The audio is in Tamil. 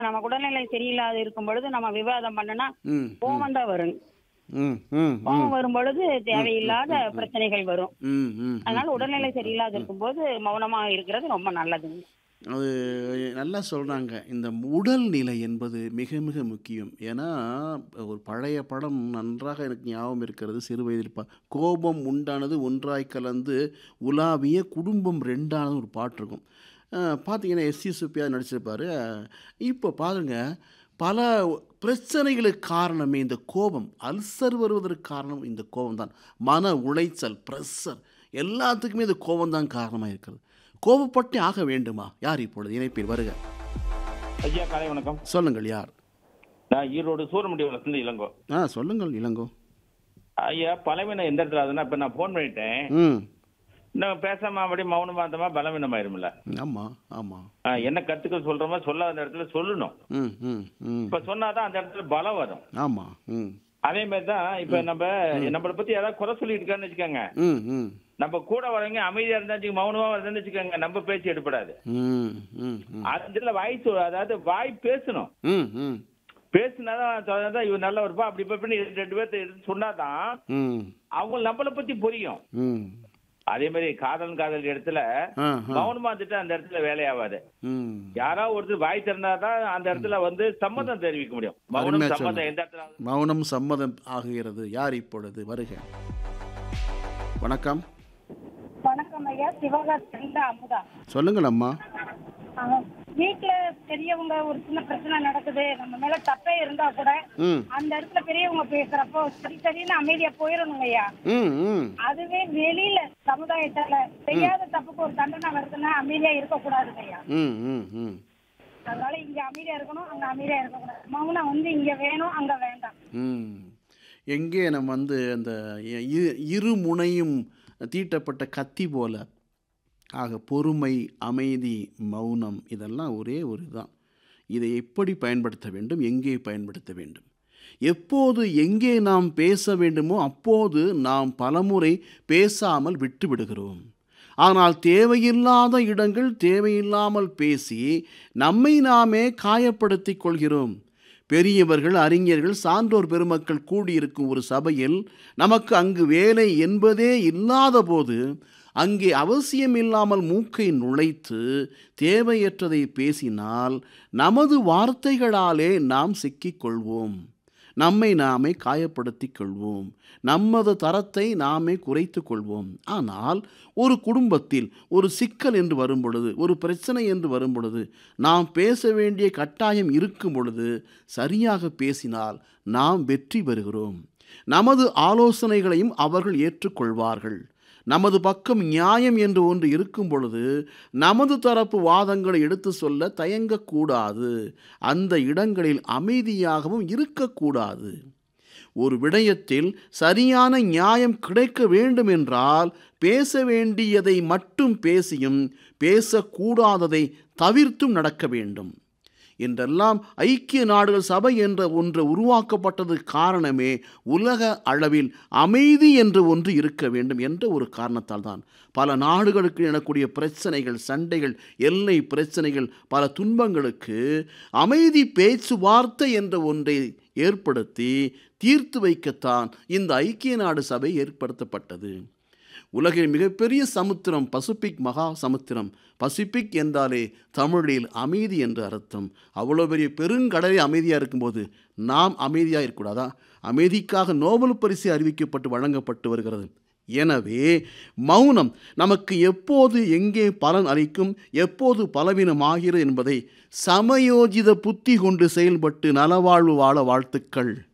நமக்கு உடல்நிலை சரியில்லாத இருக்கும் பொழுது நம்ம விவாதம் பண்ணனா ம் கோவம் தான் வரும் ம் ம் கோவம் வரும் பொழுது தேவையில்லாத பிரச்சனைகள் வரும் ம் ம் அதனால உடல்நிலை சரியில்லாத இருக்கும்போது மௌனமா இருக்கிறது ரொம்ப நல்லதுங்க அது நல்லா சொல்கிறாங்க இந்த உடல்நிலை என்பது மிக மிக முக்கியம் ஏன்னா ஒரு பழைய படம் நன்றாக எனக்கு ஞாபகம் இருக்கிறது சிறு வயதில் பா கோபம் உண்டானது ஒன்றாய் கலந்து உலாவிய குடும்பம் ரெண்டானது ஒரு பாட்டு இருக்கும் அஹ் பார்த்தீங்கன்னா எஸ்சி சுப்பியா நடிச்சிருப்பாரு இப்போ பாருங்க பல பிரச்சனைகளுக்கு காரணமே இந்த கோபம் அல்சர் வருவதற்கு காரணம் இந்த கோபம் தான் மன உளைச்சல் ப்ரெஷர் எல்லாத்துக்குமே இந்த கோபம் தான் காரணமாக இருக்கிறது கோபப்பட்டு ஆக வேண்டுமா யார் இப்பொழுது இணைப்பில் வருக ஐயா காலை வணக்கம் சொல்லுங்கள் யார் நான் ஈரோடு சூரமுடிவலத்துலேருந்து இளங்கோ ஆ சொல்லுங்கள் இளங்கோ ஐயா பலவீனம் எந்த இடத்துல ஆகுதுன்னா இப்போ நான் ஃபோன் பண்ணிட்டேன் ம் இன்னும் பேசாம அப்படியே மௌனமா இருந்தோமா பலவீனம் ஆயிரும்ல ஆமாம் ஆமாம் ஆ, என்ன கருத்துக்கள் சொல்றோமோ சொல்லாத இடத்துல சொல்லணும் ம் ம் ம் இப்ப சொன்னாதான் அந்த இடத்துல பலம் வரும் ஆமாம் ம் அதே மாதிரி தான் இப்ப நம்ம நம்மளை பத்தி ஏதாவது குறை சொல்லிட்டு இருக்கான்னு வச்சுக்கோங்க ம் ம் நம்ம கூட வரவங்க அமைதியா இருந்தா வச்சுக்க, மௌனமா வருதுன்னு வச்சுக்கோங்க நம்ம பேச்சு எடுப்படாது ம் ம் ம் அந்த இடத்துல வாய் சொ- அதாவது வாய் பேசணும் ம் ம் பேசினாதான் சொன்னாதான் இவர் நல்ல வருப்பா அப்படி இப்ப இப்படின்னு ரெண்டு பேர்த்த எடுத்து சொன்னாதான் ம் அவங்க நம்மளை பத்தி புரியும் ம் அதே மாதிரி காதல் காதல் இடத்துல ஆ ஆ மௌனமா இருந்துட்டு அந்த இடத்துல வேலையாவாது ம் யாராவது ஒருத்தர் வாய் திறந்தாதான் அந்த இடத்துல வந்து சம்மதம் தெரிவிக்க முடியும் மௌனம் அருமையா சம்மதம் சொன்னீங்க. எந்த இடத்துல ஆகுது? மௌனம் சம்மதம் ஆகுகிறது யார் இப்பொழுது வருக வணக்கம் வணக்கம் ஐயா சிவகாசி அமுதா சொல்லுங்கள் அம்மா ஆஹ் வீட்ல பெரியவங்க ஒரு சின்ன பிரச்சனை நடக்குது நம்ம மேல தப்பே இருந்தா கூட ம் அந்த இடத்துல பெரியவங்க பேசுறப்போ சரி சரின்னு அமைதியா போயிடணுங்க ஐயா ம் ம் அதுவே வெளியில சமுதாயத்துல செய்யாத தப்புக்கு ஒரு தண்டனை வருதுன்னா அமைதியா இருக்கக்கூடாதுங்க ஐயா ம் ம் ம் அதனால இங்க அமைதியா இருக்கணும் அங்க அமைதியா இருக்கக்கூடாது மௌனம் வந்து இங்க வேணும் அங்க வேண்டாம் ம் எங்கே நம்ம வந்து அந்த இ- இ- இரு முனையும் தீட்டப்பட்ட கத்தி போல ஆக பொறுமை அமைதி மௌனம் இதெல்லாம் ஒரே ஒரு தான் இதை எப்படி பயன்படுத்த வேண்டும் எங்கே பயன்படுத்த வேண்டும் எப்போது எங்கே நாம் பேச வேண்டுமோ அப்போது நாம் பலமுறை பேசாமல் விட்டு விடுகிறோம் ஆனால் தேவையில்லாத இடங்கள் தேவையில்லாமல் பேசி நம்மை நாமே காயப்படுத்திக் கொள்கிறோம் பெரியவர்கள் அறிஞர்கள் சான்றோர் பெருமக்கள் கூடியிருக்கும் ஒரு சபையில் நமக்கு அங்கு வேலை என்பதே இல்லாத போது அங்கே அவசியமில்லாமல் மூக்கை நுழைத்து தேவையற்றதை பேசினால் நமது வார்த்தைகளாலே நாம் சிக்கிக்கொள்வோம் நம்மை நாமே காயப்படுத்திக் கொள்வோம் நமது தரத்தை நாமே குறைத்து கொள்வோம் ஆனால் ஒரு குடும்பத்தில் ஒரு சிக்கல் என்று வரும் பொழுது ஒரு பிரச்சனை என்று வரும் பொழுது நாம் பேச வேண்டிய கட்டாயம் இருக்கும் பொழுது சரியாக பேசினால் நாம் வெற்றி பெறுகிறோம் நமது ஆலோசனைகளையும் அவர்கள் ஏற்றுக்கொள்வார்கள் நமது பக்கம் நியாயம் என்று ஒன்று இருக்கும் பொழுது நமது தரப்பு வாதங்களை எடுத்து சொல்ல தயங்கக்கூடாது அந்த இடங்களில் அமைதியாகவும் இருக்கக்கூடாது ஒரு விடயத்தில் சரியான நியாயம் கிடைக்க வேண்டும் என்றால் பேச வேண்டியதை மட்டும் பேசியும் பேசக்கூடாததை தவிர்த்தும் நடக்க வேண்டும் என்றெல்லாம் ஐக்கிய நாடுகள் சபை என்ற ஒன்று உருவாக்கப்பட்டது காரணமே உலக அளவில் அமைதி என்று ஒன்று இருக்க வேண்டும் என்ற ஒரு காரணத்தால் தான் பல நாடுகளுக்கு எனக்கூடிய பிரச்சனைகள் சண்டைகள் எல்லை பிரச்சனைகள் பல துன்பங்களுக்கு அமைதி பேச்சுவார்த்தை என்ற ஒன்றை ஏற்படுத்தி தீர்த்து வைக்கத்தான் இந்த ஐக்கிய நாடு சபை ஏற்படுத்தப்பட்டது உலகின் மிகப்பெரிய சமுத்திரம் பசிபிக் மகா சமுத்திரம் பசிபிக் என்றாலே தமிழில் அமைதி என்று அர்த்தம் அவ்வளோ பெரிய பெருங்கடலே அமைதியாக இருக்கும்போது நாம் அமைதியாக இருக்கக்கூடாதா அமைதிக்காக நோபல் பரிசு அறிவிக்கப்பட்டு வழங்கப்பட்டு வருகிறது எனவே மௌனம் நமக்கு எப்போது எங்கே பலன் அளிக்கும் எப்போது பலவீனமாகிறது என்பதை சமயோஜித புத்தி கொண்டு செயல்பட்டு நலவாழ்வு வாழ வாழ்த்துக்கள்